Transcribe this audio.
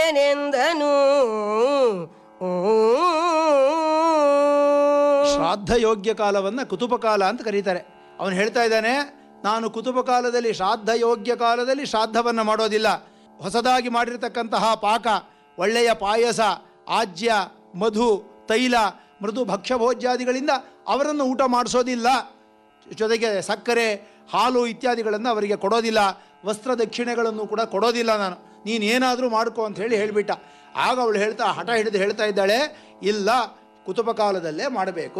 ಮಾಡುವೆನೆಂದನು ಶ್ರಾದ್ದ ಯೋಗ್ಯ ಕಾಲವನ್ನು ಕುತುಪ ಕಾಲ ಅಂತ ಕರೀತಾರೆ ಅವನು ಹೇಳ್ತಾ ಇದ್ದಾನೆ ನಾನು ಕುತುಪ ಕಾಲದಲ್ಲಿ ಶ್ರಾದ್ದ ಯೋಗ್ಯ ಕಾಲದಲ್ಲಿ ಶ್ರಾದ್ದವನ್ನು ಮಾಡೋದಿಲ್ಲ ಹೊಸದಾಗಿ ಮಾಡಿರ್ತಕ್ಕಂತಹ ಪಾಕ ಒಳ್ಳೆಯ ಪಾಯಸ ಆಜ್ಯ ಮಧು ತೈಲ ಮೃದು ಭಕ್ಷ್ಯಭೋಜ್ಯಾದಿಗಳಿಂದ ಅವರನ್ನು ಊಟ ಮಾಡಿಸೋದಿಲ್ಲ ಜೊತೆಗೆ ಸಕ್ಕರೆ ಹಾಲು ಇತ್ಯಾದಿಗಳನ್ನು ಅವರಿಗೆ ಕೊಡೋದಿಲ್ಲ ವಸ್ತ್ರ ದಕ್ಷಿಣೆಗಳನ್ನು ಕೂಡ ಕೊಡೋದಿಲ್ಲ ನಾನು ನೀನೇನಾದರೂ ಮಾಡ್ಕೋ ಅಂತ ಹೇಳಿ ಹೇಳಿಬಿಟ್ಟ ಆಗ ಅವಳು ಹೇಳ್ತಾ ಹಠ ಹಿಡಿದು ಹೇಳ್ತಾ ಇದ್ದಾಳೆ ಇಲ್ಲ ಕುತುಪ ಕಾಲದಲ್ಲೇ ಮಾಡಬೇಕು